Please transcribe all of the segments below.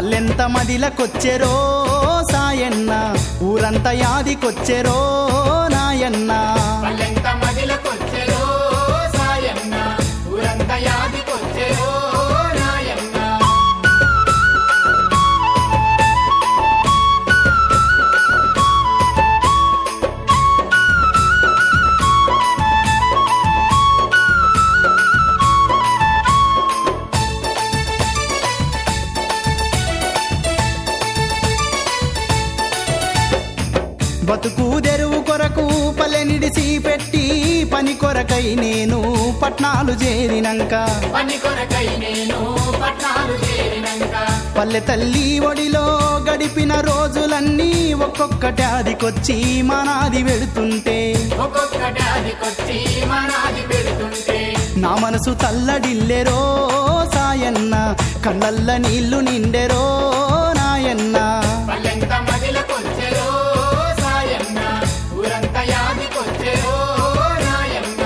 పల్లెంత మదిలకొచ్చెరో సాయన్న ఊరంతా యాదికొచ్చెరో నాయన్న పల్లెంత మదిలకొచ్చెరో సాయన్న ఊరంత యాదికొచ్చెరో నాయన్న బతుకు తెరువు కొరకు పల్లె నిడిసి పెట్టి పని కొరకై నేను పట్నాలు చేరినంక పని కొరకై నేను పట్నాలు చేరినంక పల్లె తల్లి ఒడిలో గడిపిన రోజులన్నీ ఒక్కొక్కటి అదికొచ్చి మానాది వెడుతుంటే ఒక్కొక్కటి అదికొచ్చి మనాది పెడుతుంటే నా మనసు తల్లడిల్లెరో సాయన్న కళ్ళల్ల నీళ్లు నిండెరో నాయన్న పల్లెంత మదిలకొచ్చెరో సాయన్న ఊరంత యాదికొచ్చెరో నాయన్న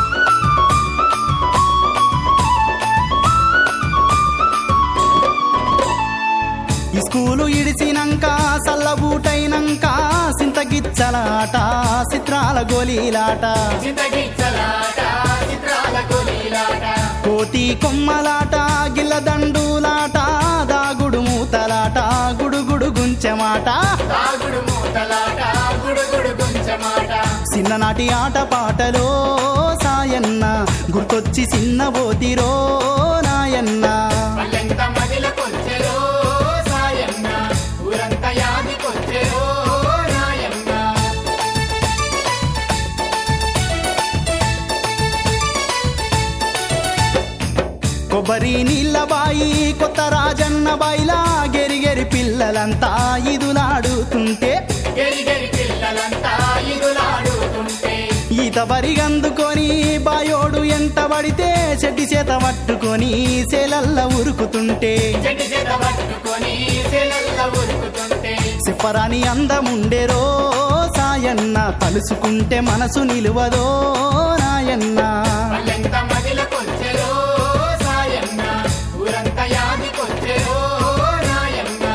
ఈ స్కూలు ఇడిసినంక సల్లబూటైనంక సింతగిచ్చలాట చిత్రాల గోలీలాట చింతగిచ్చలాట చిత్రాల కొలీలాట కోతి కొమ్మలాట గిల్లదండులాట దాగుడు మూతలాట గుడుగుడు గుంచెమాట తాగుడు మూతలాట గుడుగుడు గుంచమాట చిన్ననాటి ఆట పాటలో సాయన్న గుర్తొచ్చి చిన్న పోతిరో నాయన్న పల్లెంత మదిలకొచ్చెరో సాయన్న ఊరంత యాదికొచ్చెరో నాయన్న కొబ్బరి నీళ్ళ బాయి కొత్త రాజన్న బాయిలా గెరిగెరి పిల్లలంతా ఇదులాడుతుంటే గెరి గెరి పిల్లలంతా ఇదులాడుతుంటే ఈత బరిగందుకొని బాయోడు ఎంట పడితే చెడ్డి చేత పట్టుకొని సేలల్ల ఉరుకుతుంటే చెట్టు చేత పట్టుకొని సెలల్ల ఉరుకుతుంటే చెప్పరాని అందముండెరో సాయన్న తలుసుకుంటే మనసు నిలువదో నాయన్న పల్లెంత మదిలకొచ్చెరో సాయన్న ఊరంత యాదికొచ్చెరో నాయన్న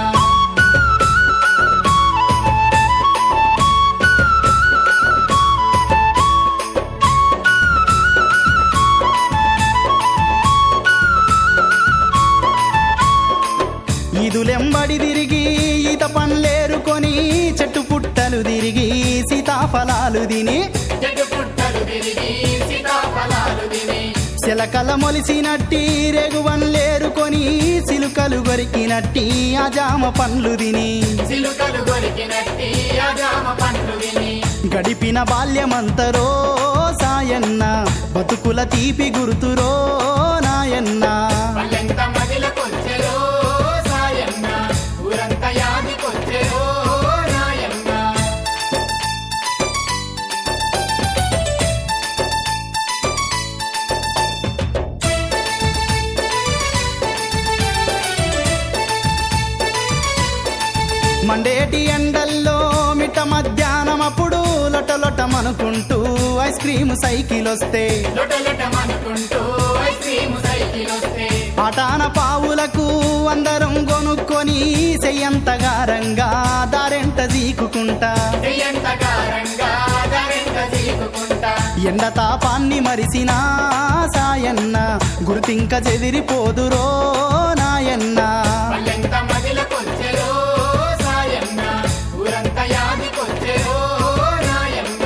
ఈదులెంబడి తిరిగి ఈత పండ్లేరుకొని చెట్టు పుట్టలు తిరిగి సీతాఫలాలు తిని చెట్టు పుట్టలు తిరిగి సీతాఫలాలు తిని చిలకల మొలిసినట్టి రేగువన్లేరుకొని సిలుకలు గొరికినట్టి ఆ జామ పండ్లు తిని సిలుకలు గొరికినట్టి అజామ పండ్లు విని గడిపిన బాల్యమంతరో సాయన్న బతుకుల తీపి గుర్తురో నాయన్న పల్లెంత మదిలకొచ్చెరో సాయన్న ఊరంత యాదికొచ్చెరో నాయన్న మండేటి ఎండల్లో మిట్ట మధ్యాహ్నం అప్పుడు లొటలొటమనుకుంటూ ఐస్ క్రీమ్ సైకిల్ వస్తే లొటలొటమనుకుంటూ ఐస్ క్రీమ్ సైకిల్ వస్తే ఆటాన పావులకు అందరం కొనుక్కొని చెయ్యంతగారంగా దారెంట జీకుకుంటా చెయ్యంతకారంగా దరెంత చీకుకుంటా ఎండ తాపాన్ని మరిసినా సాయన్న గుర్తింక చెదిరిపోదురో నాయన్న పల్లెంత మదిలకొచ్చెరో సాయన్న ఊరంత యాదికొచ్చెరో నాయన్న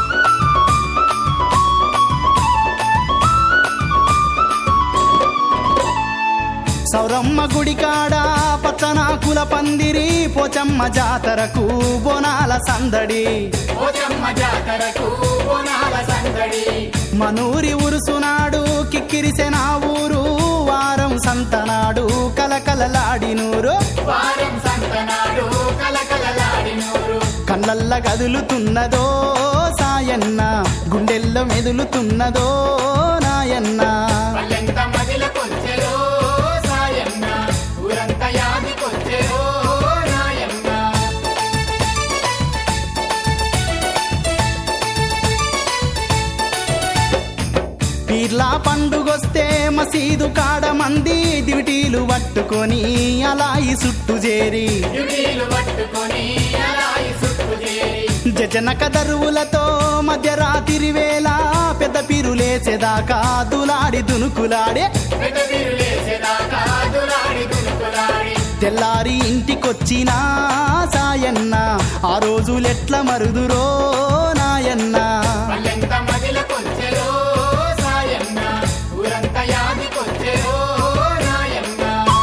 సౌరమ్మ గుడి కాడ పచ్చనాకుల పందిరి పోచమ్మ జాతరకు బోనాల సందడి పోచమ్మ జాతరకు బోనాల సందడి మనూరి ఉరుసునాడు కిక్కిరిసెన ఊరు వారం సంతనాడు కలకలలాడినూరు వారం సంతనాడు కలకలలాడినూరు కళ్ళల్ల కదులుతున్నదో సాయన్న గుండెల్లో మెదులుతున్నదో నాయన్న పల్లెంత మదిలకొచ్చెరో సాయన్న ఊరంత యాదికొచ్చెరో నాయన్న పీర్లా పండుగొస్తే మసీదు కాడ మంది దివిటీలు పట్టుకొని అలా ఈ చుట్టూ చేరి డ్యూటీలు పట్టుకొని అలా ఈ చుట్టూ చేరి జజనక దరువులతో మధ్యరాత్రి వేళ పెద్ద పిరులేసేదాకా దులాడి దునుకులాడే పెద్ద లేసేదాకా దులాడి దునుకులాడి తెల్లారి ఇంటికొచ్చిన సాయన్న ఆ రోజులెట్ల మరుదురో నాయన్న పల్లెంత మదిలకొచ్చెరో సాయన్న ఊరంత యాదికొచ్చెరో నాయన్న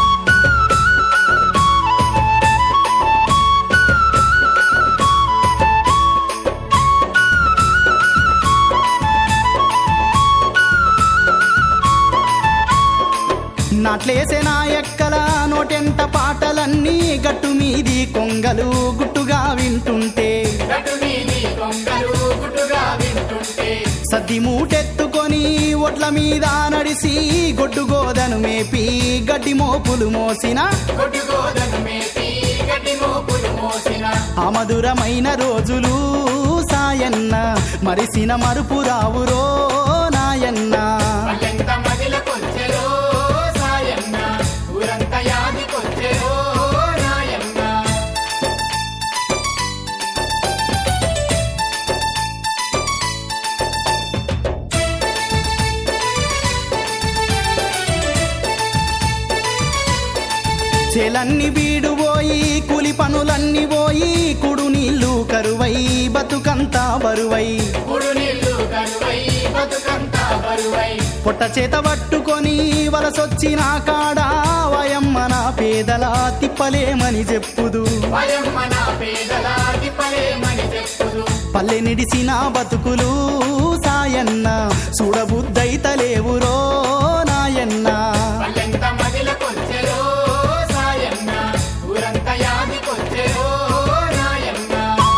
నాట్లేసే నా ఎక్కల నోటెంట పాటలన్నీ గట్టు మీది కొంగలు గుట్టుగా వింటుంటే గటు మీది కొంగలు గుట్టుగా వింటుంటే సద్ది మూటెత్తుకొని ఒడ్ల మీద నడిసి గొడ్డు గోదను మేపి గడ్డి మోపులు మోసిన కొట్టు గోదను మేపి గడ్డి మోపులు మోసిన ఆ మధురమైన రోజులు సాయన్న మరిసిన మరుపు రావురో నాయన్న పల్లెంత మదిలకొచ్చెరో సాయన్న ఊరంత యాదికొచ్చెరో నాయన్న చేలన్ని బీడు పోయి కూలి పనులన్నీ పోయి కుడు నీళ్లు కరువై బతుకంతా బరువై కుడు నీళ్ళు కరువై బతుకంతా బరువై పొట్ట చేత పట్టుకొని వలసొచ్చిన కాడ వయమ్మ నా పేదల తిప్పలేమని చెప్పుదు భయమ్మ నా పేదల తిప్పలేమని చెప్పుదు పల్లె నిడిసిన బతుకులు సాయన్న చూడబుద్దైతలేవురో నాయన్న పల్లెంత మదిలకొచ్చెరో సాయన్న ఊరంత యాదికొచ్చెరో నాయన్న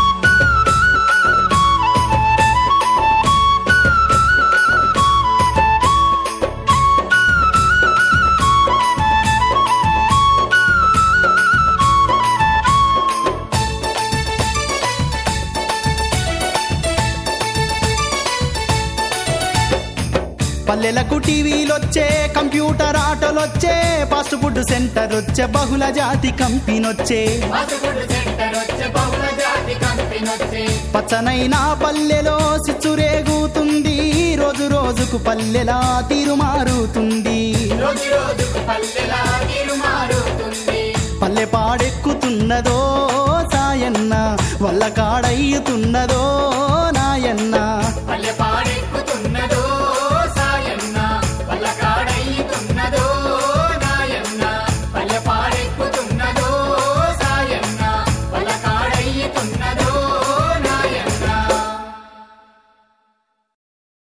పల్లెలకు టీవీలొచ్చే కంప్యూటర్ ఆటోలొచ్చే ఫాస్ట్ ఫుడ్ సెంటర్ వచ్చే బహుళ జాతి కంపెనొచ్చే పసుపుడు సెంటర్ వచ్చే బహుళ జాతి కంపెనొచ్చే పచ్చనైన పల్లెలో సిచ్చురేగుతుంది రోజు రోజుకు పల్లెలా తీరు మారుతుంది రోజు రోజుకు పల్లెలా తీరు మారుతుంది పల్లె పాడెక్కుతున్నదో సాయన్న వల్ల కాడయ్యుతున్నదో నాయన్న పల్లె పాడే